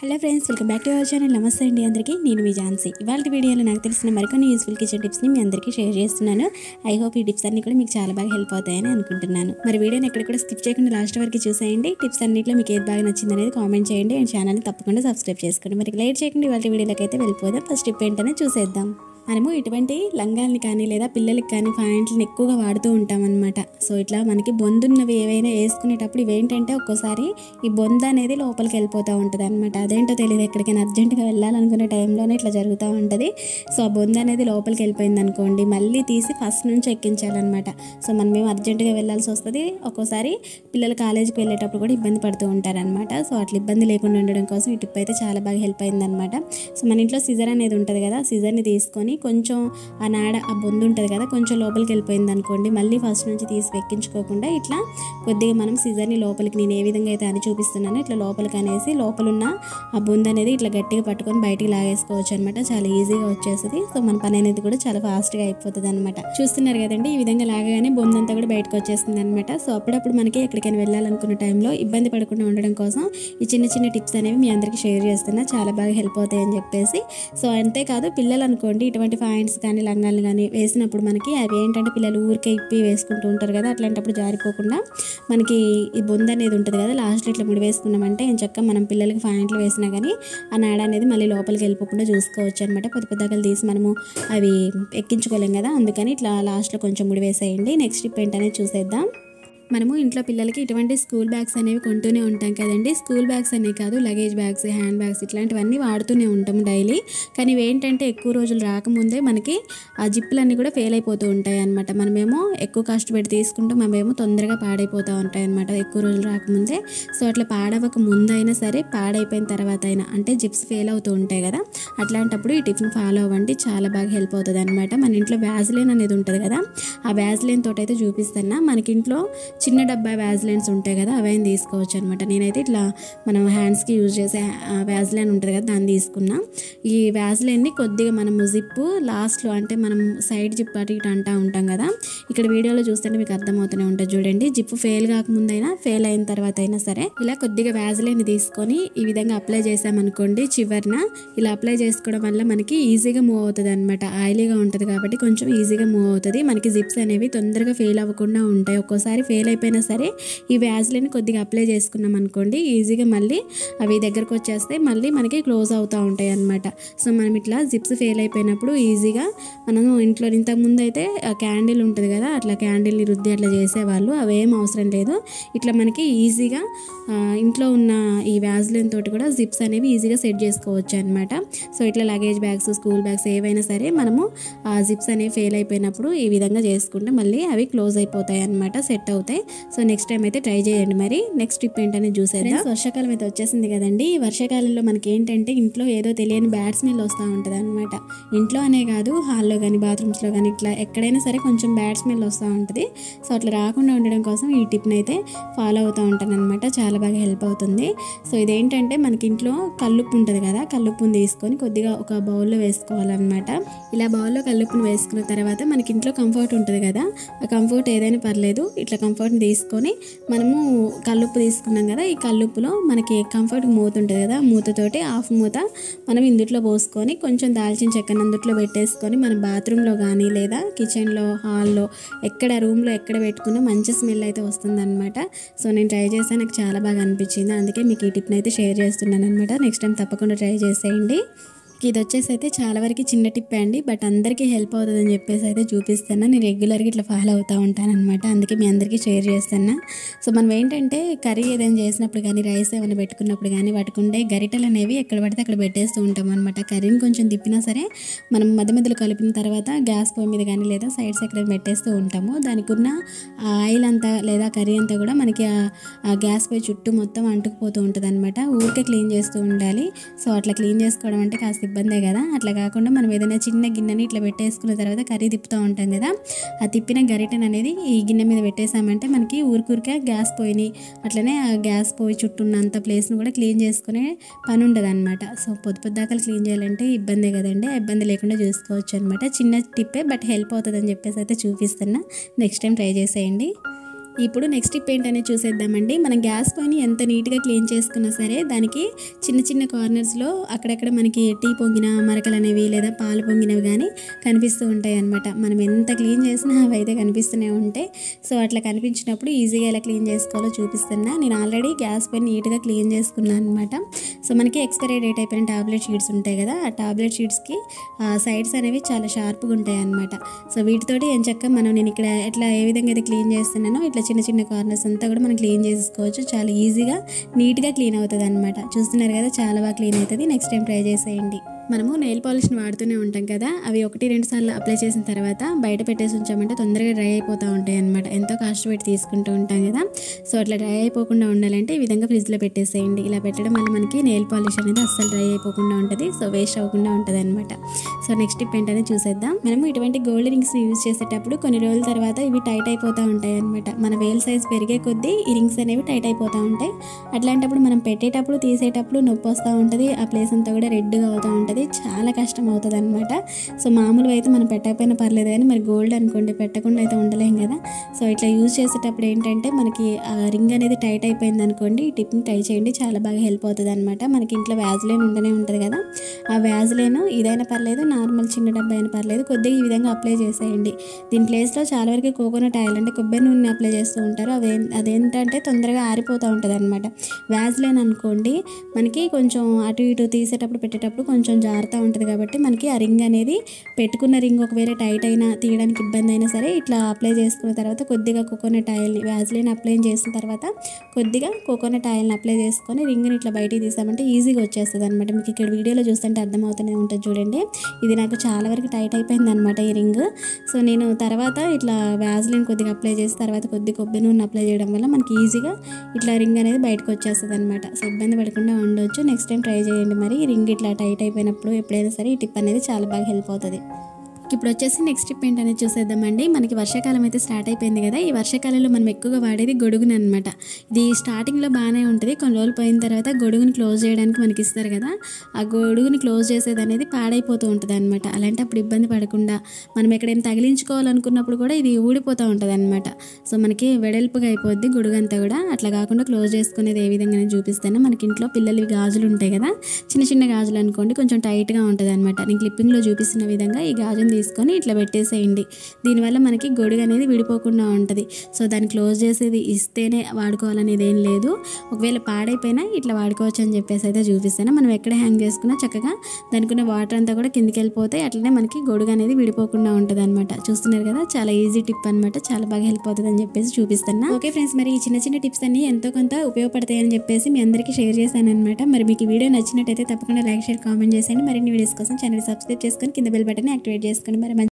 hello friends welcome back to our channel నమస్తే అండి అందరికీ నేను మీ ఝాన్సీ ఇవాళ వీడియోలో నాకు తెలిసిన మరికొన్ని యూస్ఫుల్ కిచెన్ టిప్స్ని మీ అందరికీ షేర్ చేస్తున్నాను ఐ హోప్ ఈ టిప్స్ అన్ని కూడా మీకు చాలా బాగా హెల్ప్ అవుతాయని అనుకుంటున్నాను మరి వీడియోని ఎక్కడ కూడా స్కిప్ చేయకుండా లాస్ట్ వరకు చూసేయండి టిప్స్ అన్నింటిలో మీకు ఏది బాగా నచ్చింది అనేది కామెంట్ చేయండి అండ్ ఛానల్ని తప్పకుండా సబ్స్క్రైబ్ చేసుకోండి మరి లేట్ చేయకుండా ఇవాళ వీడియోలోకి అయితే వెళ్ళిపోదాం ఫస్ట్ టిప్ ఏంటనే చూసేద్దాం మనము ఇటువంటి లంగాల్ని కానీ లేదా పిల్లలకి కానీ ప్యాంట్లని ఎక్కువగా వాడుతూ ఉంటాం అనమాట సో ఇట్లా మనకి బొందున్నవి ఏవైనా వేసుకునేటప్పుడు ఇవేంటంటే ఒక్కోసారి ఈ బొంద అనేది లోపలికి వెళ్ళిపోతూ ఉంటుంది అనమాట అదేంటో తెలియదు ఎక్కడికైనా అర్జెంటుగా వెళ్ళాలనుకునే టైంలోనే ఇట్లా జరుగుతూ ఉంటుంది సో ఆ బొంద అనేది లోపలికి వెళ్ళిపోయింది అనుకోండి మళ్ళీ తీసి ఫస్ట్ నుంచి ఎక్కించాలన్నమాట సో మనం మేము అర్జెంటుగా వెళ్ళాల్సి వస్తుంది ఒక్కోసారి పిల్లలు కాలేజీకి వెళ్ళేటప్పుడు కూడా ఇబ్బంది పడుతూ ఉంటారనమాట సో అట్లా ఇబ్బంది లేకుండా ఉండడం కోసం ఈ టిప్ అయితే చాలా బాగా హెల్ప్ అయిందనమాట సో మన ఇంట్లో సిజర్ అనేది ఉంటుంది కదా సిజర్ని తీసుకొని కొంచెం ఆ నాడ ఆ బొందు ఉంటుంది కదా కొంచెం లోపలికి వెళ్ళిపోయింది అనుకోండి మళ్ళీ ఫస్ట్ నుంచి తీసి ఎక్కించుకోకుండా ఇట్లా కొద్దిగా మనం సిజర్ని లోపలికి నేను ఏ విధంగా అయితే అని చూపిస్తున్నానో ఇట్లా లోపలికి అనేసి లోపలున్న ఆ బొందు అనేది ఇట్లా గట్టిగా పట్టుకొని బయటికి లాగేసుకోవచ్చు అనమాట చాలా ఈజీగా వచ్చేస్తుంది సో మన పని అనేది కూడా చాలా ఫాస్ట్గా అయిపోతుంది అనమాట చూస్తున్నారు కదండి ఈ విధంగా లాగగానే బొందు అంతా కూడా బయటకు వచ్చేస్తుంది అనమాట సో అప్పుడప్పుడు మనకి ఎక్కడికైనా వెళ్ళాలనుకున్న టైంలో ఇబ్బంది పడకుండా ఉండడం కోసం ఈ చిన్న చిన్న టిప్స్ అనేవి మీ అందరికీ షేర్ చేస్తున్నా చాలా బాగా హెల్ప్ అవుతాయి అని చెప్పేసి సో అంతేకాదు పిల్లలు అనుకోండి ఇటువంటి ప్యాంట్స్ కానీ లంగాలు కానీ వేసినప్పుడు మనకి అవి ఏంటంటే పిల్లలు ఊరికే ఇప్పి వేసుకుంటూ ఉంటారు కదా అట్లాంటప్పుడు జారిపోకుండా మనకి ఈ బొంద అనేది ఉంటుంది కదా లాస్ట్లో ఇట్లా ముడి వేసుకున్నామంటే ఏం చక్క మనం పిల్లలకి ప్యాంట్లు వేసినా కానీ ఆ నాడ అనేది మళ్ళీ లోపలికి వెళ్ళిపోకుండా చూసుకోవచ్చు అనమాట పెద్ద పెద్దగలు తీసి మనము అవి ఎక్కించుకోలేం కదా అందుకని ఇట్లా లాస్ట్లో కొంచెం ముడి వేసేయండి నెక్స్ట్ టిప్ ఏంటనేది చూసేద్దాం మనము ఇంట్లో పిల్లలకి ఇటువంటి స్కూల్ బ్యాగ్స్ అనేవి కొంటూనే ఉంటాం కదండి స్కూల్ బ్యాగ్స్ అనే కాదు లగేజ్ బ్యాగ్స్ హ్యాండ్ బ్యాగ్స్ ఇట్లాంటివన్నీ వాడుతూనే ఉంటాం డైలీ కానీ ఇవి ఏంటంటే ఎక్కువ రోజులు రాకముందే మనకి ఆ జిప్పులన్నీ కూడా ఫెయిల్ అయిపోతూ ఉంటాయి అనమాట మనమేమో ఎక్కువ కష్టపడి తీసుకుంటూ మనమేమో తొందరగా పాడైపోతూ ఉంటాయి అనమాట ఎక్కువ రోజులు రాకముందే సో అట్లా పాడవక ముందైనా సరే పాడైపోయిన తర్వాత అయినా అంటే జిప్స్ ఫెయిల్ అవుతూ ఉంటాయి కదా అట్లాంటప్పుడు ఈ టిప్ని ఫాలో అవ్వండి చాలా బాగా హెల్ప్ అవుతుంది అనమాట మన ఇంట్లో వ్యాజ్లైన్ అనేది ఉంటుంది కదా ఆ వ్యాజ్లైన్ తోటి అయితే చూపిస్తున్నా మనకి ఇంట్లో చిన్న డబ్బా వ్యాజ్లైన్స్ ఉంటాయి కదా అవైనా తీసుకోవచ్చు అనమాట నేనైతే ఇట్లా మనం హ్యాండ్స్కి యూజ్ చేసే వ్యాజ్లైన్ ఉంటుంది కదా దాన్ని తీసుకున్నా ఈ వ్యాజ్లైన్ని కొద్దిగా మనం జిప్పు లాస్ట్లో అంటే మనం సైడ్ జిప్ అటు ఇటు అంటా ఉంటాం కదా ఇక్కడ వీడియోలో చూస్తుంటే మీకు అర్థమవుతూనే ఉంటుంది చూడండి జిప్పు ఫెయిల్ కాకముందైనా ఫెయిల్ అయిన తర్వాత అయినా సరే ఇలా కొద్దిగా వ్యాజ్లైన్ తీసుకొని ఈ విధంగా అప్లై చేసామనుకోండి చివరిన ఇలా అప్లై చేసుకోవడం వల్ల మనకి ఈజీగా మూవ్ అవుతుంది అనమాట ఆయిలీగా ఉంటుంది కాబట్టి కొంచెం ఈజీగా మూవ్ అవుతుంది మనకి జిప్స్ అనేవి తొందరగా ఫెయిల్ అవ్వకుండా ఉంటాయి ఒక్కోసారి ఫెయిల్ అయిపోయినా సరే ఈ వ్యాజ్లైన్ కొద్దిగా అప్లై చేసుకున్నాం అనుకోండి ఈజీగా మళ్ళీ అవి దగ్గరకు వచ్చేస్తే మళ్ళీ మనకి క్లోజ్ అవుతూ ఉంటాయి అనమాట సో మనం ఇట్లా జిప్స్ ఫెయిల్ అయిపోయినప్పుడు ఈజీగా మనం ఇంట్లో ఇంతకుముందు అయితే క్యాండిల్ ఉంటుంది కదా అట్లా క్యాండిల్ని రుద్ది అట్లా చేసేవాళ్ళు అవేం అవసరం లేదు ఇట్లా మనకి ఈజీగా ఆ, ఇంట్లో ఉన్న ఈ వ్యాజ్లైన్ తోటి కూడా జిప్స్ అనేవి ఈజీగా సెట్ చేసుకోవచ్చు అనమాట సో ఇట్లా లగేజ్ బ్యాగ్స్ స్కూల్ బ్యాగ్స్ ఏవైనా సరే మనము ఆ జిప్స్ అనేవి ఫెయిల్ అయిపోయినప్పుడు ఈ విధంగా చేసుకుంటే మళ్ళీ అవి క్లోజ్ అయిపోతాయి అనమాట సెట్ అవుతాయి సో నెక్స్ట్ టైం అయితే ట్రై చేయండి మరి నెక్స్ట్ టిప్ ఏంటనే చూసేద్దాం వర్షాకాలం అయితే వచ్చేసింది కదండి ఈ వర్షాకాలంలో మనకి ఏంటంటే ఇంట్లో ఏదో తెలియని బ్యాడ్ స్మెల్ వస్తూ ఉంటుంది అనమాట ఇంట్లో అనే కాదు హాల్లో కానీ బాత్రూమ్స్లో కానీ ఇట్లా ఎక్కడైనా సరే కొంచెం బ్యాడ్ స్మెల్ వస్తూ ఉంటుంది సో అట్లా రాకుండా ఉండడం కోసం ఈ టిప్ని అయితే ఫాలో అవుతూ ఉంటాను అనమాట చాలా బాగా హెల్ప్ అవుతుంది సో ఇదేంటంటే మనకి ఇంట్లో కల్లుప్పు ఉంటుంది కదా కల్లుప్పుని తీసుకొని కొద్దిగా ఒక బౌల్లో వేసుకోవాలన్నమాట ఇలా బౌల్లో కల్లుప్పుని వేసుకున్న తర్వాత మనకి ఇంట్లో కంఫర్ట్ ఉంటుంది కదా ఆ కంఫర్ట్ ఏదైనా పర్లేదు ఇట్లా కంఫర్ట్ని తీసుకొని మనము కల్లుప్పు తీసుకున్నాం కదా ఈ కల్లుప్పులో మనకి కంఫర్ట్ మూత ఉంటుంది కదా ఆ మూతతోటి హాఫ్ మూత మనం ఇందుట్లో పోసుకొని కొంచెం దాల్చిన చెక్కను అందుట్లో పెట్టేసుకొని మన బాత్రూంలో కానీ లేదా కిచెన్లో హాల్లో ఎక్కడ రూమ్లో ఎక్కడ పెట్టుకున్నా మంచి స్మెల్ అయితే వస్తుందన్నమాట సో నేను ట్రై చేస్తే నాకు చాలా బాగా అనిపించింది అందుకే మీకు ఈ టిప్ని అయితే షేర్ చేస్తున్నాను అనమాట నెక్స్ట్ టైం తప్పకుండా ట్రై చేసేయండి ఇది వచ్చేసి అయితే చాలా వరకు చిన్న టిప్ అండి బట్ అందరికీ హెల్ప్ అవుతుందని చెప్పేసి అయితే చూపిస్తున్నా నేను రెగ్యులర్గా ఇట్లా ఫాలో అవుతూ ఉంటాను అనమాట అందుకే మీ అందరికీ షేర్ చేస్తున్నా సో మనం ఏంటంటే కర్రీ ఏదైనా చేసినప్పుడు కానీ రైస్ ఏమైనా పెట్టుకున్నప్పుడు కానీ వాటికి ఉండే గరిటెలు అనేవి ఎక్కడ పడితే అక్కడ పెట్టేస్తూ ఉంటాం అనమాట కర్రీని కొంచెం తిప్పినా సరే మనం మధ్య మధ్యలో కలిపిన తర్వాత గ్యాస్ పొయ్యి మీద కానీ లేదా సైడ్స్ ఎక్కడ పెట్టేస్తూ ఉంటాము దానికి ఉన్న ఆ ఆయిల్ అంతా లేదా కర్రీ అంతా కూడా మనకి ఆ- ఆ గ్యాస్ పొయ్యి చుట్టూ మొత్తం అంటుకుపోతూ ఉంటుంది అనమాట ఊరికే క్లీన్ చేస్తూ ఉండాలి సో అట్లా క్లీన్ చేసుకోవడం అంటే కాస్త ఇబ్బందే కదా అట్లా కాకుండా మనం ఏదైనా చిన్న గిన్నెని ఇట్లా పెట్టేసుకున్న తర్వాత కర్రీ తిప్పుతూ ఉంటాం కదా ఆ తిప్పిన గరిటెన్ అనేది ఈ గిన్నె మీద పెట్టేసామంటే మనకి ఊరికూరికే గ్యాస్ పోయినాయి అట్లనే ఆ గ్యాస్ పోయి చుట్టూ ఉన్నంత ప్లేస్ను కూడా క్లీన్ చేసుకునే పని ఉండదు అనమాట సో పొద్దు పొద్దాకలు క్లీన్ చేయాలంటే ఇబ్బందే కదండి ఆ ఇబ్బంది లేకుండా చూసుకోవచ్చు అనమాట చిన్న టిప్పే బట్ హెల్ప్ అవుతుందని చెప్పేసి అయితే చూపిస్తున్నా నెక్స్ట్ టైం ట్రై చేసేయండి ఇప్పుడు నెక్స్ట్ టిప్ ఏంటనేది చూసేద్దామండి మనం గ్యాస్ పొయ్యిని ఎంత నీట్గా క్లీన్ చేసుకున్నా సరే దానికి చిన్న చిన్న కార్నర్స్లో అక్కడక్కడ మనకి టీ పొంగిన మరకలు అనేవి లేదా పాలు పొంగినవి కానీ కనిపిస్తూ ఉంటాయి అనమాట మనం ఎంత క్లీన్ చేసినా అవి అయితే కనిపిస్తూనే ఉంటాయి సో అట్లా కనిపించినప్పుడు ఈజీగా ఎలా క్లీన్ చేసుకోవాలో చూపిస్తున్నా నేను ఆల్రెడీ గ్యాస్ పైన నీట్గా క్లీన్ చేసుకున్నాను అనమాట సో మనకి ఎక్స్పైరీ డేట్ అయిపోయిన టాబ్లెట్ షీట్స్ ఉంటాయి కదా ఆ టాబ్లెట్ షీట్స్కి సైడ్స్ అనేవి చాలా షార్ప్గా ఉంటాయి అనమాట సో వీటితోటి ఏం చక్క మనం నేను ఇక్కడ ఎట్లా ఏ విధంగా అయితే క్లీన్ చేస్తున్నానో ఇట్లా చిన్న చిన్న కార్నర్స్ అంతా కూడా మనం క్లీన్ చేసుకోవచ్చు చాలా ఈజీగా నీట్గా క్లీన్ అవుతుంది అనమాట చూస్తున్నారు కదా చాలా బాగా క్లీన్ అవుతుంది నెక్స్ట్ టైం ట్రై చేసేయండి మనము నెయిల్ పాలిష్ని వాడుతూనే ఉంటాం కదా అవి ఒకటి రెండు సార్లు అప్లై చేసిన తర్వాత బయట పెట్టేసి ఉంచామంటే తొందరగా డ్రై అయిపోతూ ఉంటాయి అనమాట ఎంతో కాస్ట్ పెట్టి తీసుకుంటూ ఉంటాం కదా సో అట్లా డ్రై అయిపోకుండా ఉండాలంటే ఈ విధంగా ఫ్రిడ్జ్లో పెట్టేసేయండి ఇలా పెట్టడం వల్ల మనకి నెయిల్ పాలిష్ అనేది అస్సలు డ్రై అయిపోకుండా ఉంటుంది సో వేస్ట్ అవ్వకుండా ఉంటుంది అనమాట సో నెక్స్ట్ టిప్ ఏంటనే చూసేద్దాం మనము ఇటువంటి గోల్డ్ రింగ్స్ని యూజ్ చేసేటప్పుడు కొన్ని రోజుల తర్వాత ఇవి టైట్ అయిపోతూ ఉంటాయి అనమాట మన వేల్ సైజ్ పెరిగే కొద్దీ ఈ రింగ్స్ అనేవి టైట్ అయిపోతూ ఉంటాయి అట్లాంటప్పుడు మనం పెట్టేటప్పుడు తీసేటప్పుడు నొప్పి వస్తూ ఉంటుంది ఆ ప్లేస్ అంతా కూడా రెడ్గా అవుతూ ఉంటుంది చాలా కష్టం అవుతుంది అనమాట సో మామూలుగా అయితే మనం పెట్టకపోయినా పర్లేదు కానీ మరి గోల్డ్ అనుకోండి పెట్టకుండా అయితే ఉండలేం కదా సో ఇట్లా యూజ్ చేసేటప్పుడు ఏంటంటే మనకి ఆ రింగ్ అనేది టైట్ అయిపోయింది అనుకోండి ఈ టిప్ని ట్రై చేయండి చాలా బాగా హెల్ప్ అవుతుంది అనమాట మనకి ఇంట్లో వ్యాజ్లైన్ ఉండనే ఉంటుంది కదా ఆ వ్యాజ్లైన్ ఇదైనా పర్లేదు నార్మల్ చిన్న డబ్బా అయినా పర్లేదు కొద్దిగా ఈ విధంగా అప్లై చేసేయండి దీని ప్లేస్లో చాలా వరకు కోకోనట్ ఆయిల్ అంటే కొబ్బరి నూనె అప్లై చేస్తూ ఉంటారు అదే అదేంటంటే తొందరగా ఆరిపోతూ ఉంటుంది అనమాట వ్యాజ్లైన్ అనుకోండి మనకి కొంచెం అటు ఇటు తీసేటప్పుడు పెట్టేటప్పుడు కొంచెం జారుతూ ఉంటుంది కాబట్టి మనకి ఆ రింగ్ అనేది పెట్టుకున్న రింగ్ ఒకవేళ టైట్ అయినా తీయడానికి ఇబ్బంది అయినా సరే ఇట్లా అప్లై చేసుకున్న తర్వాత కొద్దిగా కోకోనట్ ఆయిల్ని వ్యాజ్లైన్ అప్లై చేసిన తర్వాత కొద్దిగా కోకోనట్ ఆయిల్ని అప్లై చేసుకొని రింగ్ని ఇట్లా బయటికి తీసామంటే ఈజీగా వచ్చేస్తుంది అనమాట మీకు ఇక్కడ వీడియోలో చూస్తుంటే అర్థమవుతూనే ఉంటుంది చూడండి ఇది నాకు చాలా వరకు టైట్ అయిపోయింది అనమాట ఈ రింగ్ సో నేను తర్వాత ఇట్లా వ్యాజ్లైన్ కొద్దిగా అప్లై చేసి తర్వాత కొద్ది కొబ్బరి నూనె అప్లై చేయడం వల్ల మనకి ఈజీగా ఇట్లా రింగ్ అనేది బయటకు వచ్చేస్తుంది అనమాట సో ఇబ్బంది పడకుండా ఉండొచ్చు నెక్స్ట్ టైం ట్రై చేయండి మరి ఈ రింగ్ ఇట్లా టైట్ అయిపోయినప్పుడు ఎప్పుడైనా సరే ఈ టిప్ అనేది చాలా బాగా హెల్ప్ అవుతుంది ఇప్పుడు వచ్చేసి నెక్స్ట్ టిప్ ఏంటనేది చూసేద్దామండి మనకి వర్షాకాలం అయితే స్టార్ట్ అయిపోయింది కదా ఈ వర్షాకాలంలో మనం ఎక్కువగా వాడేది గొడుగుని అనమాట ఇది స్టార్టింగ్లో బాగానే ఉంటుంది కొన్ని రోజులు పోయిన తర్వాత గొడుగుని క్లోజ్ చేయడానికి మనకి ఇస్తారు కదా ఆ గొడుగుని క్లోజ్ చేసేది అనేది పాడైపోతూ ఉంటుంది అనమాట అలాంటప్పుడు ఇబ్బంది పడకుండా మనం ఎక్కడైనా తగిలించుకోవాలనుకున్నప్పుడు కూడా ఇది ఊడిపోతూ ఉంటుంది అనమాట సో మనకి వెడల్పుగా అయిపోద్ది గొడుగు అంతా కూడా అట్లా కాకుండా క్లోజ్ చేసుకునేది ఏ విధంగా చూపిస్తాను మనకి ఇంట్లో పిల్లలవి గాజులు ఉంటాయి కదా చిన్న చిన్న గాజులు అనుకోండి కొంచెం టైట్గా ఉంటుంది అనమాట నేను క్లిప్పింగ్లో చూపిస్తున్న విధంగా ఈ గాజుని తీసుకొని ఇట్లా పెట్టేసేయండి దీనివల్ల మనకి గొడుగు అనేది విడిపోకుండా ఉంటుంది సో దాన్ని క్లోజ్ చేసేది ఇస్తేనే వాడుకోవాలనేది ఏం లేదు ఒకవేళ పాడైపోయినా ఇట్లా వాడుకోవచ్చు అని చెప్పేసి అయితే చూపిస్తాను మనం ఎక్కడ హ్యాంగ్ చేసుకున్నా చక్కగా దానికి ఉన్న వాటర్ అంతా కూడా కిందికి వెళ్ళిపోతాయి అట్లనే మనకి గొడుగు అనేది విడిపోకుండా ఉంటుంది అనమాట చూస్తున్నారు కదా చాలా ఈజీ టిప్ అనమాట చాలా బాగా హెల్ప్ అవుతుంది అని చెప్పేసి చూపిస్తున్నా ఓకే ఫ్రెండ్స్ మరి ఈ చిన్న చిన్న టిప్స్ అన్ని ఎంతో కొంత ఉపయోగపడతాయి అని చెప్పేసి మీ అందరికీ షేర్ చేశాను అనమాట మరి మీకు ఈ వీడియో నచ్చినట్టయితే తప్పకుండా లైక్ షేర్ కామెంట్ చేసేయండి మరిన్ని వీడియోస్ కోసం ఛానల్ సబ్స్క్రైబ్ చేసుకొని కింద బెల్ బటన్ యాక్టివేట్ చేసుకోండి మరి మంచి